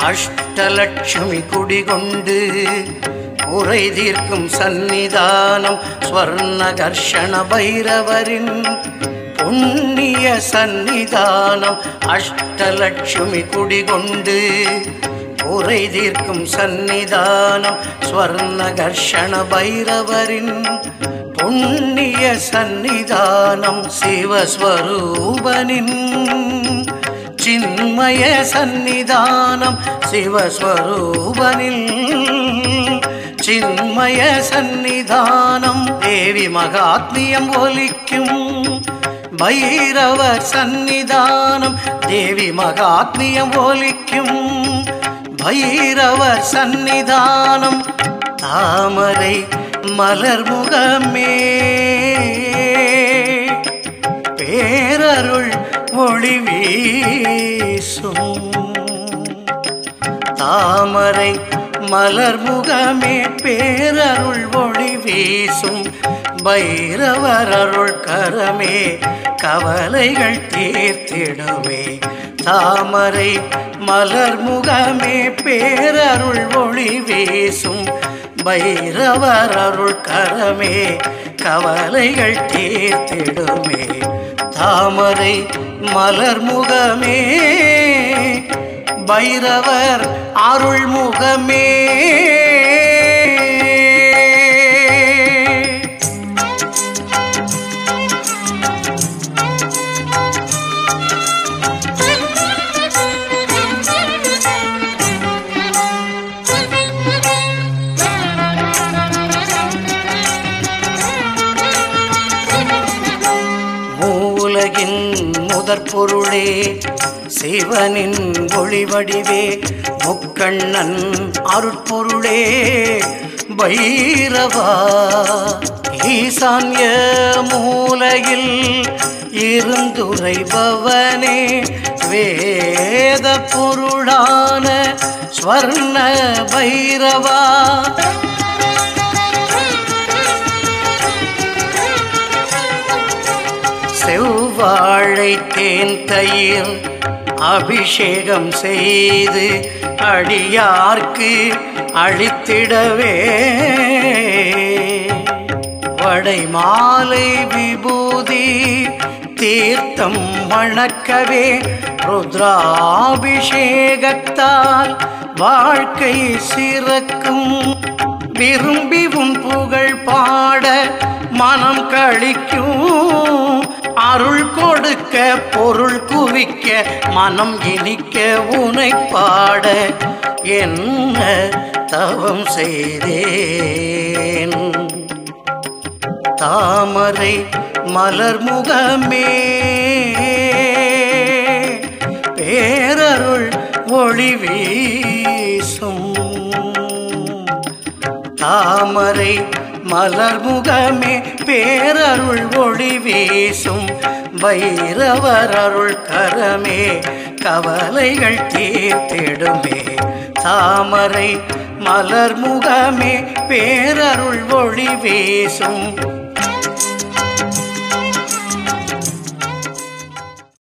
அஷ்டலட்சுமி குடிகொண்டு உரை தீர்க்கும் சந்நிதானம் ஸ்வர்ணகர்ஷண பைரவரின் புண்ணிய சந்நிதானம் அஷ்டலட்சுமி குடிகொண்டு உரை தீர்க்கும் சந்நிதானம் ஸ்வர்ணகர்ஷண பைரவரின் புண்ணிய சந்நிதானம் சிவஸ்வரூபனின் சின்மய சந்நிதானம் சிவஸ்வரூபனில் சின்மய சந்நிதானம் தேவி மகாத்மியம் ஒலிக்கும் பைரவர் சந்நிதானம் தேவி மகாத்மியம் ஒலிக்கும் பைரவர் சந்நிதானம் தாமரை மலர்முகமே பேரருள் ஒளி வீசும் தாமரை மலர்முகமே பேரருள் ஒளி வீசும் பைரவர் அருள் கரமே கவலைகள் தீர்த்திடுமே தாமரை மலர்முகமே பேரருள் ஒளி வீசும் பைரவர் அருள் கரமே கவலைகள் தீர்த்திடுமே தாமரை மலர்முகமே பைரவர் அருள்முகமே மூலகின் முதற் பொருளே சிவனின் ஒளிவடிவே முக்கண்ணன் அருட்பொருளே பைரவா ஈசான்ய மூலையில் இருந்துரைபவனே வேத பொருளான ஸ்வர்ண பைரவா செவ்வாழை தேன் தயிர் அபிஷேகம் செய்து அடியார்க்கு அழித்திடவே வடை மாலை விபூதி தீர்த்தம் வணக்கவே ருத்ராபிஷேகத்தால் வாழ்க்கை சிறக்கும் விரும்பி உன் புகழ் பாட மனம் கழிக்கும் அருள் கொடுக்க பொருள் குவிக்க மனம் இனிக்க உனை பாட என்ன தவம் செய்தேன் தாமரை மலர் முகமே பேரருள் ஒளி வீசும் தாமரை மலர் முகமே பேரருள் ஒளி வீசும் பைரவர் அருள் கரமே கவலைகள் தீர்த்திடுமே தாமரை மலர் முகமே பேரருள் ஒளி வீசும்